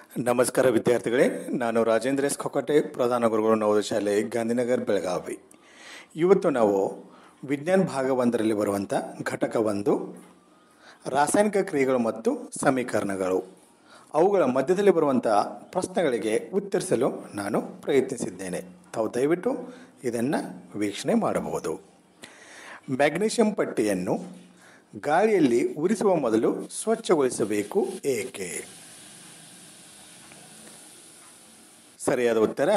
ನಮಸ್ಕಾರ ವಿದ್ಯಾರ್ಥಿಗಳೇ ನಾನು ರಾಜೇಂದ್ರ ಎಸ್ ಕೊಕ್ಕಟೆ ಪ್ರಧಾನ ಗುರುಗಳು ನವೋದಯ ಶಾಲೆ ಗಾಂಧಿನಗರ್ ಬೆಳಗಾವಿ ಇವತ್ತು ನಾವು ವಿಜ್ಞಾನ ಭಾಗ ಒಂದರಲ್ಲಿ ಬರುವಂಥ ಘಟಕ ಒಂದು ರಾಸಾಯನಿಕ ಕ್ರಿಯೆಗಳು ಮತ್ತು ಸಮೀಕರಣಗಳು ಅವುಗಳ ಮಧ್ಯದಲ್ಲಿ ಬರುವಂಥ ಪ್ರಶ್ನೆಗಳಿಗೆ ಉತ್ತರಿಸಲು ನಾನು ಪ್ರಯತ್ನಿಸಿದ್ದೇನೆ ತಾವು ದಯವಿಟ್ಟು ಇದನ್ನು ವೀಕ್ಷಣೆ ಮಾಡಬಹುದು ಮ್ಯಾಗ್ನೀಷಿಯಂ ಪಟ್ಟಿಯನ್ನು ಗಾಳಿಯಲ್ಲಿ ಉರಿಸುವ ಮೊದಲು ಸ್ವಚ್ಛಗೊಳಿಸಬೇಕು ಏಕೆ ಸರಿಯಾದ ಉತ್ತರ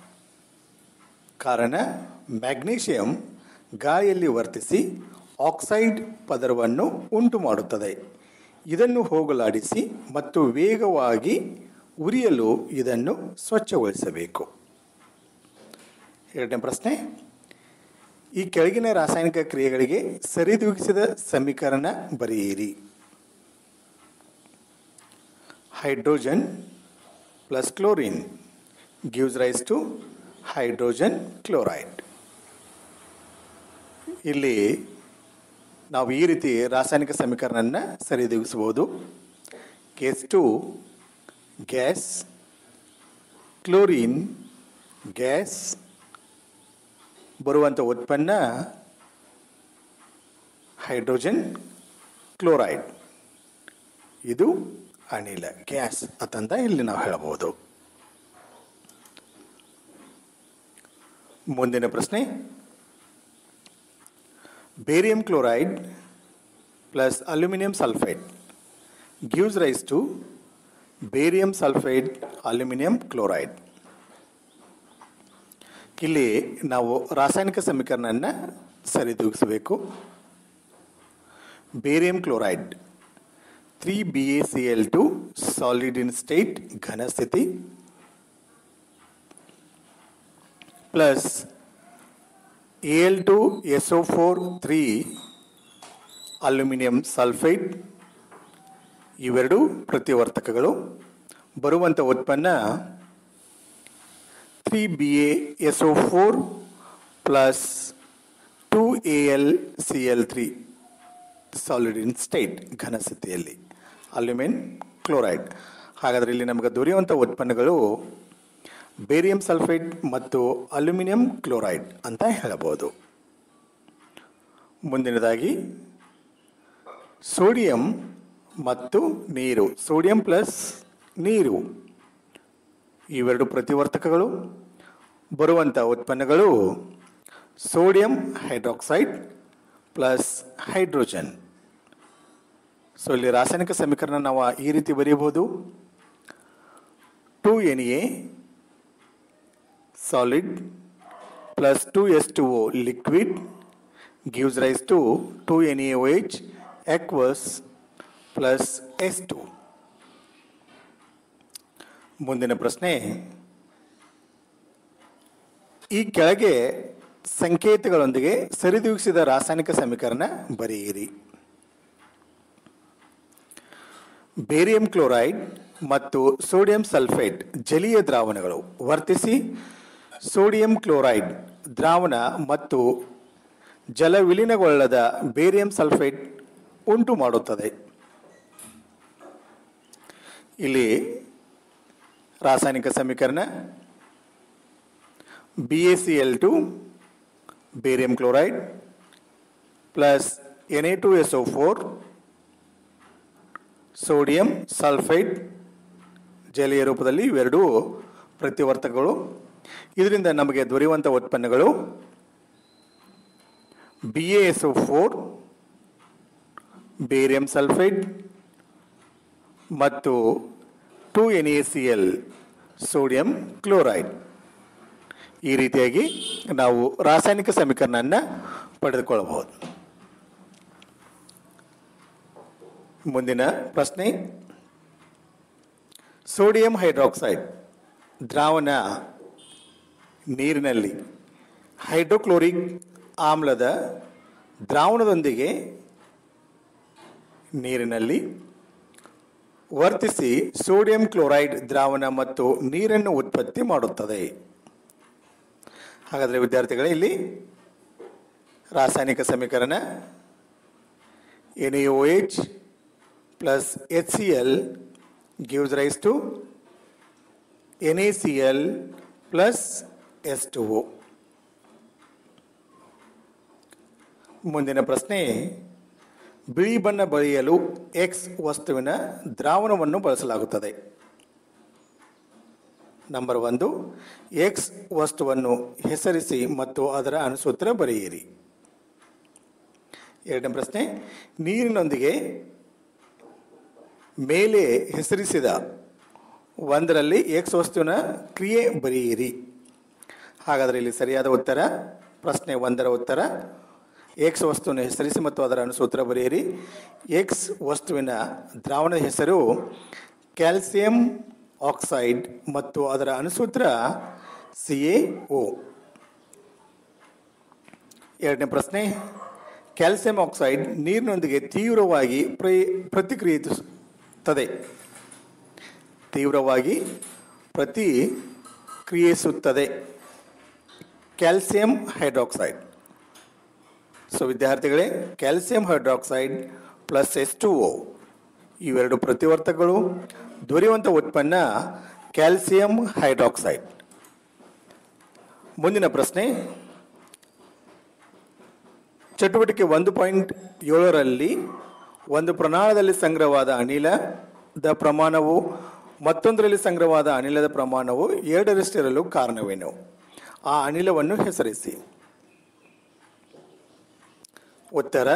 ಕಾರಣ ಮ್ಯಾಗ್ನೀಷಿಯಂ ಗಾಳಿಯಲ್ಲಿ ವರ್ತಿಸಿ ಆಕ್ಸೈಡ್ ಪದರವನ್ನು ಉಂಟು ಮಾಡುತ್ತದೆ ಇದನ್ನು ಹೋಗಲಾಡಿಸಿ ಮತ್ತು ವೇಗವಾಗಿ ಉರಿಯಲು ಇದನ್ನು ಸ್ವಚ್ಛಗೊಳಿಸಬೇಕು ಎರಡನೇ ಪ್ರಶ್ನೆ ಈ ಕೆಳಗಿನ ರಾಸಾಯನಿಕ ಕ್ರಿಯೆಗಳಿಗೆ ಸರಿದೂಗಿಸಿದ ಸಮೀಕರಣ ಬರೆಯಿರಿ hydrogen plus chlorine gives rise to hydrogen chloride ಇಲ್ಲಿ ನಾವು ಈ ರೀತಿ ರಾಸಾಯನಿಕ ಸಮೀಕರಣನ ಸರಿದೂಗಿಸಬಹುದು ಕೇಸ್ ಟು ಗ್ಯಾಸ್ ಕ್ಲೋರಿನ್ ಗ್ಯಾಸ್ ಬರುವಂಥ ಉತ್ಪನ್ನ ಹೈಡ್ರೋಜನ್ ಕ್ಲೋರೈಡ್ ಇದು ಅನಿಲ ಗ್ಯಾಸ್ ಅಂತಂದ ಇಲ್ಲಿ ನಾವು ಹೇಳಬಹುದು ಮುಂದಿನ ಪ್ರಶ್ನೆ barium chloride plus aluminium sulphide gives rise to barium sulphide aluminium chloride ಇಲ್ಲಿ ನಾವು ರಾಸಾಯನಿಕ ಸಮೀಕರಣನ ಸರಿದೂಗಿಸಬೇಕು barium chloride three B A C L two solid in state ಘನ ಸ್ಥಿತಿ plus L two S O four three aluminium sulphide ಇವೆರಡು ಪ್ರತಿವರ್ತಕಗಳು ಬರುವಂಥ ಉತ್ಪನ್ನ three B A S O four plus two A L C L three solid in state ಘನ ಸ್ಥಿತಿಯಲ್ಲಿ aluminium chloride ಹಾಗಾದರೆ ಇಲ್ಲಿ ನಮಗೆ ದೊರೆಯುವಂಥ ಉತ್ಪನ್ನಗಳು ಬೇರಿಯಂ ಸಲ್ಫೇಟ್ ಮತ್ತು ಅಲ್ಯೂಮಿನಿಯಂ ಕ್ಲೋರೈಡ್ ಅಂತ ಹೇಳಬಹುದು ಮುಂದಿನದಾಗಿ ಸೋಡಿಯಂ ಮತ್ತು ನೀರು ಸೋಡಿಯಂ ಪ್ಲಸ್ ನೀರು ಇವೆರಡು ಪ್ರತಿವರ್ತಕಗಳು ಬರುವಂಥ ಉತ್ಪನ್ನಗಳು sodium hydroxide plus hydrogen so ಇಲ್ಲಿ ರಾಸಾಯನಿಕ ಸಮೀಕರಣ ನಾವು ಈ ರೀತಿ ಬರೆಯಬಹುದು two N A solid plus 2S2O liquid gives rise to 2NaOH aqueous plus S2. ಮುಂದಿನ ಪ್ರಶ್ನೆ ಈ ಕೆಳಗೆ ಸಂಕೇತಗಳೊಂದಿಗೆ ಸರಿದೂಗಿಸಿದ ರಾಸಾಯನಿಕ ಸಮೀಕರಣ ಬರೆಯಿರಿ ಬೇರಿಯಂ ಕ್ಲೋರೈಡ್ ಮತ್ತು ಸೋಡಿಯಂ ಸಲ್ಫೇಟ್ ಜಲೀಯ ದ್ರಾವಣಗಳು ವರ್ತಿಸಿ ಸೋಡಿಯಂ ಕ್ಲೋರೈಡ್ ದ್ರಾವಣ ಮತ್ತು ಜಲ ವಿಲೀನಗೊಳ್ಳದ ಬೇರಿಯಂ ಸಲ್ಫೇಟ್ ಉಂಟು ಮಾಡುತ್ತದೆ ಇಲ್ಲಿ ರಾಸಾಯನಿಕ ಸಮೀಕರಣ B A C L two barium chloride plus N A two S O four sodium sulphide ಜಲೀಯ ರೂಪದಲ್ಲಿ ಇವೆರಡೂ ಪ್ರತಿವರ್ತಕಗಳು ಇದರಿಂದ ನಮಗೆ ದೊರೆಯುವಂಥ ಉತ್ಪನ್ನಗಳು B A S O four barium sulphide ಮತ್ತು two N A C L sodium chloride ಈ ರೀತಿಯಾಗಿ ನಾವು ರಾಸಾಯನಿಕ ಸಮೀಕರಣವನ್ನು ಪಡೆದುಕೊಳ್ಳಬಹುದು ಮುಂದಿನ ಪ್ರಶ್ನೆ ಸೋಡಿಯಂ ಹೈಡ್ರಾಕ್ಸೈಡ್ ದ್ರಾವಣ ನೀರಿನಲ್ಲಿ ಹೈಡ್ರೋಕ್ಲೋರಿಕ್ ಆಮ್ಲದ ದ್ರಾವಣದೊಂದಿಗೆ ನೀರಿನಲ್ಲಿ ವರ್ತಿಸಿ ಸೋಡಿಯಂ ಕ್ಲೋರೈಡ್ ದ್ರಾವಣ ಮತ್ತು ನೀರನ್ನು ಉತ್ಪತ್ತಿ ಮಾಡುತ್ತದೆ ಹಾಗಾದರೆ ವಿದ್ಯಾರ್ಥಿಗಳೇ ಇಲ್ಲಿ ರಾಸಾಯನಿಕ ಸಮೀಕರಣ N A O H plus H C L gives rise to N A C L plus S two O ಮುಂದಿನ ಪ್ರಶ್ನೆ ಬಿಳಿ ಬಣ್ಣ ಬಳಿಯಲು ಎಕ್ಸ್ ವಸ್ತುವಿನ ದ್ರಾವಣವನ್ನು ಬಳಸಲಾಗುತ್ತದೆ ನಂಬರ್ ಒಂದು ಎಕ್ಸ್ ವಸ್ತುವನ್ನು ಹೆಸರಿಸಿ ಮತ್ತು ಅದರ ಅನುಸೂತ್ರ ಬರೆಯಿರಿ ಎರಡನೇ ಪ್ರಶ್ನೆ ನೀರಿನೊಂದಿಗೆ ಮೇಲೆ ಹೆಸರಿಸಿದ ಒಂದರಲ್ಲಿ ಎಕ್ಸ್ ವಸ್ತುವಿನ ಕ್ರಿಯೆ ಬರೆಯಿರಿ ಹಾಗಾದರೆ ಇಲ್ಲಿ ಸರಿಯಾದ ಉತ್ತರ ಪ್ರಶ್ನೆ ಒಂದರ ಉತ್ತರ ಎಕ್ಸ್ ವಸ್ತುವಿನ ಹೆಸರಿಸಿ ಮತ್ತು ಅದರ ಅನುಸೂತ್ರ ಬರೆಯಿರಿ ಎಕ್ಸ್ ವಸ್ತುವಿನ ದ್ರಾವಣದ ಹೆಸರು ಕ್ಯಾಲ್ಸಿಯಂ ಆಕ್ಸೈಡ್ ಮತ್ತು ಅದರ ಅನುಸೂತ್ರ ಸಿ ಎ ಓ ಎರಡನೇ ಪ್ರಶ್ನೆ ಕ್ಯಾಲ್ಸಿಯಂ ಆಕ್ಸೈಡ್ ನೀರಿನೊಂದಿಗೆ ತೀವ್ರವಾಗಿ ಪ್ರೈ ಪ್ರತಿಕ್ರಿಯಿಸುತ್ತದೆ ತೀವ್ರವಾಗಿ ಪ್ರತಿಕ್ರಿಯಿಸುತ್ತದೆ ಕ್ಯಾಲ್ಸಿಯಂ ಹೈಡ್ರಾಕ್ಸೈಡ್ ಸೊ ವಿದ್ಯಾರ್ಥಿಗಳೇ calcium hydroxide plus S two O ಇವೆರಡು ಪ್ರತಿವರ್ತಕಗಳು ದೊರೆಯುವಂಥ ಉತ್ಪನ್ನ ಕ್ಯಾಲ್ಸಿಯಂ ಹೈಡ್ರಾಕ್ಸೈಡ್ ಮುಂದಿನ ಪ್ರಶ್ನೆ ಚಟುವಟಿಕೆ ಒಂದು ಪಾಯಿಂಟ್ ಏಳರಲ್ಲಿ ಒಂದು ಪ್ರಣಾಳದಲ್ಲಿ ಸಂಗ್ರಹವಾದ ಅನಿಲದ ಪ್ರಮಾಣವು ಮತ್ತೊಂದರಲ್ಲಿ ಸಂಗ್ರಹವಾದ ಅನಿಲದ ಪ್ರಮಾಣವು ಎರಡರಷ್ಟಿರಲು ಕಾರಣವೇನು ಆ ಅನಿಲವನ್ನು ಹೆಸರಿಸಿ ಉತ್ತರ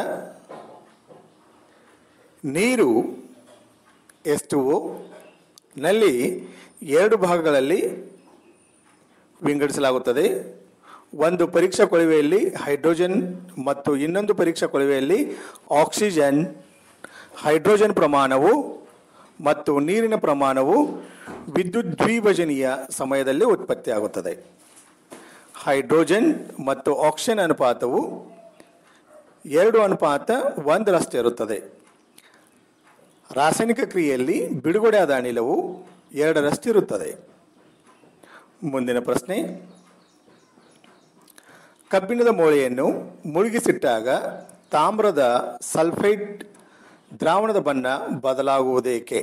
ನೀರು ಎಷ್ಟು ನಲ್ಲಿ ಎರಡು ಭಾಗಗಳಲ್ಲಿ ವಿಂಗಡಿಸಲಾಗುತ್ತದೆ ಒಂದು ಪರೀಕ್ಷಾ ಕೊಳವೆಯಲ್ಲಿ ಹೈಡ್ರೋಜನ್ ಮತ್ತು ಇನ್ನೊಂದು ಪರೀಕ್ಷಾ ಕೊಳವೆಯಲ್ಲಿ ಆಕ್ಸಿಜನ್ ಹೈಡ್ರೋಜನ್ ಪ್ರಮಾಣವು ಮತ್ತು ನೀರಿನ ಪ್ರಮಾಣವು ವಿದ್ಯುತ್ ದ್ವಿಭಜನೀಯ ಸಮಯದಲ್ಲಿ ಉತ್ಪತ್ತಿಯಾಗುತ್ತದೆ ಹೈಡ್ರೋಜನ್ ಮತ್ತು ಆಕ್ಸಿಜನ್ ಅನುಪಾತವು ಎರಡು ಅನುಪಾತ ಒಂದರಷ್ಟಿರುತ್ತದೆ ರಾಸಾಯನಿಕ ಕ್ರಿಯೆಯಲ್ಲಿ ಬಿಡುಗಡೆಯಾದ ಅನಿಲವು ಎರಡರಷ್ಟಿರುತ್ತದೆ ಮುಂದಿನ ಪ್ರಶ್ನೆ ಕಬ್ಬಿಣದ ಮೂಳೆಯನ್ನು ಮುಳುಗಿಸಿಟ್ಟಾಗ ತಾಮ್ರದ ಸಲ್ಫೈಡ್ ದ್ರಾವಣದ ಬಣ್ಣ ಬದಲಾಗುವುದೇಕೆ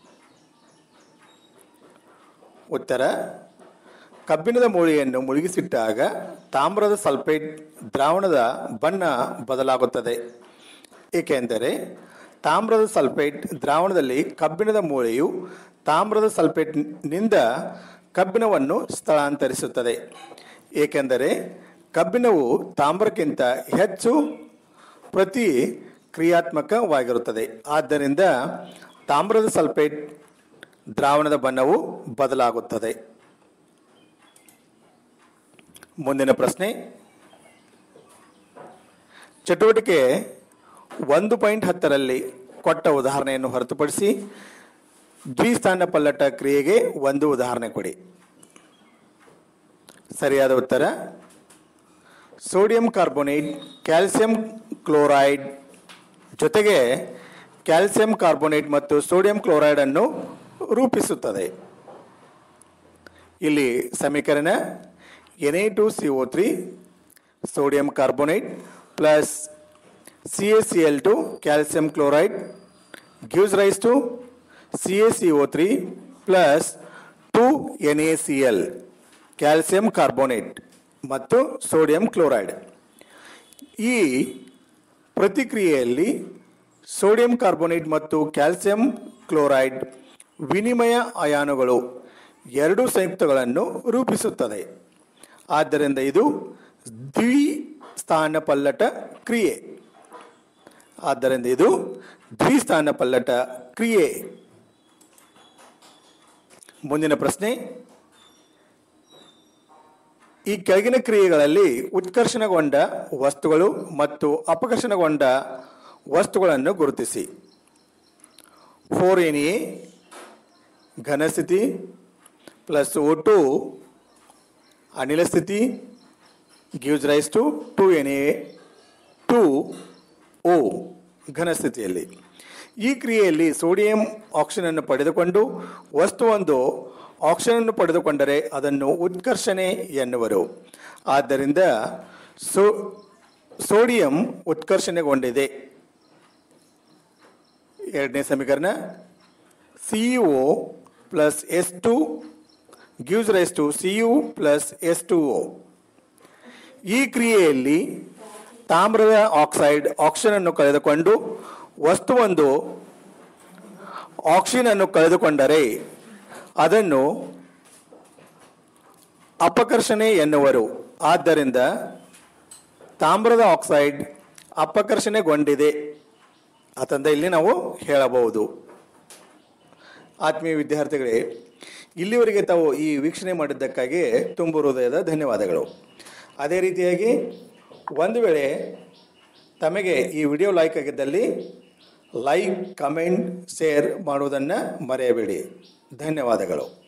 ಉತ್ತರ ಕಬ್ಬಿಣದ ಮೂಳೆಯನ್ನು ಮುಳುಗಿಸಿಟ್ಟಾಗ ತಾಮ್ರದ ಸಲ್ಫೈಡ್ ದ್ರಾವಣದ ಬಣ್ಣ ಬದಲಾಗುತ್ತದೆ ಏಕೆಂದರೆ ತಾಮ್ರದ ಸಲ್ಫೇಟ್ ದ್ರಾವಣದಲ್ಲಿ ಕಬ್ಬಿಣದ ಮೂಳೆಯು ತಾಮ್ರದ ಸಲ್ಫೇಟ್ನಿಂದ ಕಬ್ಬಿಣವನ್ನು ಸ್ಥಳಾಂತರಿಸುತ್ತದೆ ಏಕೆಂದರೆ ಕಬ್ಬಿಣವು ತಾಮ್ರಕ್ಕಿಂತ ಹೆಚ್ಚು ಪ್ರತಿ ಕ್ರಿಯಾತ್ಮಕವಾಗಿರುತ್ತದೆ ಆದ್ದರಿಂದ ತಾಮ್ರದ ಸಲ್ಫೇಟ್ ದ್ರಾವಣದ ಬಣ್ಣವು ಬದಲಾಗುತ್ತದೆ ಮುಂದಿನ ಪ್ರಶ್ನೆ ಚಟುವಟಿಕೆ ಒಂದು ಪಾಯಿಂಟ್ ಹತ್ತರಲ್ಲಿ ಕೊಟ್ಟ ಉದಾಹರಣೆಯನ್ನು ಹೊರತುಪಡಿಸಿ ದ್ವಿಸ್ಥಾನ ಪಲ್ಲಟ ಕ್ರಿಯೆಗೆ ಒಂದು ಉದಾಹರಣೆ ಕೊಡಿ ಸರಿಯಾದ ಉತ್ತರ ಸೋಡಿಯಂ ಕಾರ್ಬೋನೇಟ್ ಕ್ಯಾಲ್ಸಿಯಂ ಕ್ಲೋರೈಡ್ ಜೊತೆಗೆ ಕ್ಯಾಲ್ಸಿಯಂ ಕಾರ್ಬೋನೇಟ್ ಮತ್ತು ಸೋಡಿಯಂ ಕ್ಲೋರೈಡ್ ಅನ್ನು ರೂಪಿಸುತ್ತದೆ ಇಲ್ಲಿ ಸಮೀಕರಣ N A two C O three sodium carbonate plus C A C L two calcium chloride gives rise to C A C O three plus two N A C L calcium carbonate ಮತ್ತು sodium chloride ಈ ಪ್ರತಿಕ್ರಿಯೆಯಲ್ಲಿ sodium carbonate ಮತ್ತು calcium chloride ವಿನಿಮಯ ಅಯಾನುಗಳು ಎರಡು ಸಂಯುಕ್ತಗಳನ್ನು ರೂಪಿಸುತ್ತದೆ ಆದ್ದರಿಂದ ಇದು ದ್ವಿಸ್ಥಾನ ಪಲ್ಲಟ ಕ್ರಿಯೆ ಆದ್ದರಿಂದ ಇದು ದ್ವಿಸ್ಥಾನ ಪಲ್ಲಟ ಕ್ರಿಯೆ ಮುಂದಿನ ಪ್ರಶ್ನೆ ಈ ಕೆಳಗಿನ ಕ್ರಿಯೆಗಳಲ್ಲಿ ಉತ್ಕರ್ಷಣಗೊಂಡ ವಸ್ತುಗಳು ಮತ್ತು ಅಪಕರ್ಷಣಗೊಂಡ ವಸ್ತುಗಳನ್ನು ಗುರುತಿಸಿ ಫೋರ್ ಎನ್ ಎ ಘನಸ್ಥಿತಿ ಪ್ಲಸ್ ಓ ಟು ಅನಿಲ ಸ್ಥಿತಿ gives rise to two N A A two ಘನಸ್ಥಿತಿಯಲ್ಲಿ ಈ ಕ್ರಿಯೆಯಲ್ಲಿ ಸೋಡಿಯಂ ಆಕ್ಸಿಜನನ್ನು ಪಡೆದುಕೊಂಡು ವಸ್ತುವೊಂದು ಆಕ್ಸಿಜನನ್ನು ಪಡೆದುಕೊಂಡರೆ ಅದನ್ನು ಉತ್ಕರ್ಷಣೆ ಎನ್ನುವರು ಆದ್ದರಿಂದ ಸೋ ಸೋಡಿಯಂ ಉತ್ಕರ್ಷಣೆಗೊಂಡಿದೆ ಎರಡನೇ ಸಮೀಕರಣ C O plus S two gives rise to C U plus S two O ಈ ಕ್ರಿಯೆಯಲ್ಲಿ ತಾಮ್ರದ ಆಕ್ಸೈಡ್ ಆಕ್ಸಿಜನ್ ಅನ್ನು ಕಳೆದುಕೊಂಡು ವಸ್ತುವೊಂದು ಆಕ್ಸಿಜನ್ ಅನ್ನು ಕಳೆದುಕೊಂಡರೆ ಅದನ್ನು ಅಪಕರ್ಷಣೆ ಎನ್ನುವರು ಆದ್ದರಿಂದ ತಾಮ್ರದ ಆಕ್ಸೈಡ್ ಅಪಕರ್ಷಣೆಗೊಂಡಿದೆ ಅಂತಂದ ಇಲ್ಲಿ ನಾವು ಹೇಳಬಹುದು ಆತ್ಮೀಯ ವಿದ್ಯಾರ್ಥಿಗಳೇ ಇಲ್ಲಿವರೆಗೆ ತಾವು ಈ ವೀಕ್ಷಣೆ ಮಾಡಿದ್ದಕ್ಕಾಗಿ ತುಂಬು ಹೃದಯದ ಧನ್ಯವಾದಗಳು ಅದೇ ರೀತಿಯಾಗಿ ಒಂದು ವೇಳೆ ತಮಗೆ ಈ ವಿಡಿಯೋ ಲೈಕ್ ಆಗಿದ್ದಲ್ಲಿ ಲೈಕ್ ಕಮೆಂಟ್ ಶೇರ್ ಮಾಡುವುದನ್ನು ಮರೆಯಬೇಡಿ ಧನ್ಯವಾದಗಳು